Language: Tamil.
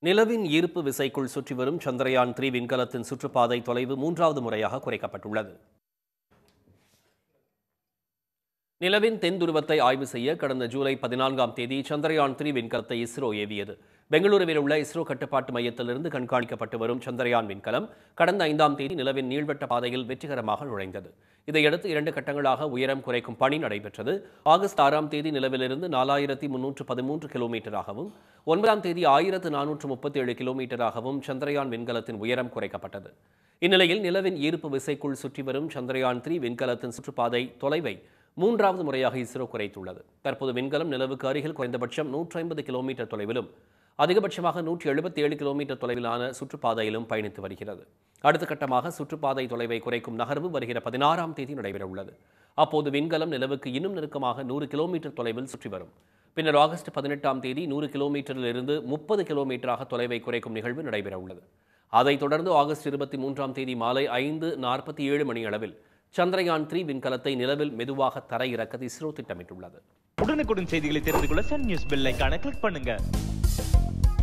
நிலவின் ஈர்ப்பு விசைக்குள் சுற்றி வரும் சந்திரயான் த்ரீ விண்கலத்தின் சுற்றுப்பாதை தொலைவு மூன்றாவது முறையாக குறைக்கப்பட்டுள்ளது நிலவின் தென் துருவத்தை ஆய்வு செய்ய கடந்த ஜூலை பதினான்காம் தேதி சந்திரயான் த்ரீ விண்கலத்தை இஸ்ரோ ஏவியது பெங்களூருவில் உள்ள இஸ்ரோ கட்டுப்பாட்டு மையத்திலிருந்து கண்காணிக்கப்பட்டு வரும் சந்திரயான் விண்கலம் கடந்த ஐந்தாம் தேதி நிலவின் நீள்வட்ட பாதையில் வெற்றிகரமாக நுழைந்தது இதையடுத்து இரண்டு கட்டங்களாக உயரம் குறைக்கும் பணி நடைபெற்றது ஆகஸ்ட் ஆறாம் தேதி நிலவிலிருந்து நாலாயிரத்தி முன்னூற்று பதிமூன்று கிலோமீட்டராகவும் ஒன்பதாம் தேதி ஆயிரத்து நானூற்று முப்பத்தி ஏழு கிலோமீட்டராகவும் சந்திரயான் விண்கலத்தின் உயரம் குறைக்கப்பட்டது இந்நிலையில் நிலவின் ஈர்ப்பு விசைக்குள் சுற்றி வரும் சந்திரயான் த்ரீ விண்கலத்தின் சுற்றுப்பாதை தொலைவை மூன்றாவது முறையாக இஸ்ரோ குறைத்துள்ளது தற்போது விண்கலம் நிலவுக்கு அருகில் குறைந்தபட்சம் நூற்றி ஐம்பது கிலோமீட்டர் தொலைவிலும் அதிகபட்சமாக நூற்றி எழுபத்தி ஏழு கிலோமீட்டர் தொலைவிலான சுற்றுப்பாதையிலும் பயணித்து வருகிறது அடுத்த கட்டமாக சுற்றுப்பாதை தொலைவை குறைக்கும் நகர்வு வருகிற பதினாறாம் தேதி நடைபெறவுள்ளது அப்போது விண்கலம் நிலவுக்கு இன்னும் நெருக்கமாக நூறு கிலோமீட்டர் தொலைவில் சுற்றி வரும் பின்னர் ஆகஸ்ட் பதினெட்டாம் தேதி நூறு கிலோமீட்டரில் இருந்து முப்பது கிலோமீட்டராக தொலைவை குறைக்கும் நிகழ்வு நடைபெறவுள்ளது அதைத் தொடர்ந்து ஆகஸ்ட் இருபத்தி மூன்றாம் தேதி மாலை ஐந்து நாற்பத்தி ஏழு மணி அளவில் சந்திரயான் த்ரீ விண்கலத்தை நிலவில் மெதுவாக தரையிறக்க இஸ்ரோ திட்டமிட்டுள்ளது உடனுக்குடன் செய்திகளை தெரிந்து கொள்ள சன் நியூஸ் பெல் ஐகானை கிளிக் பண்ணுங்க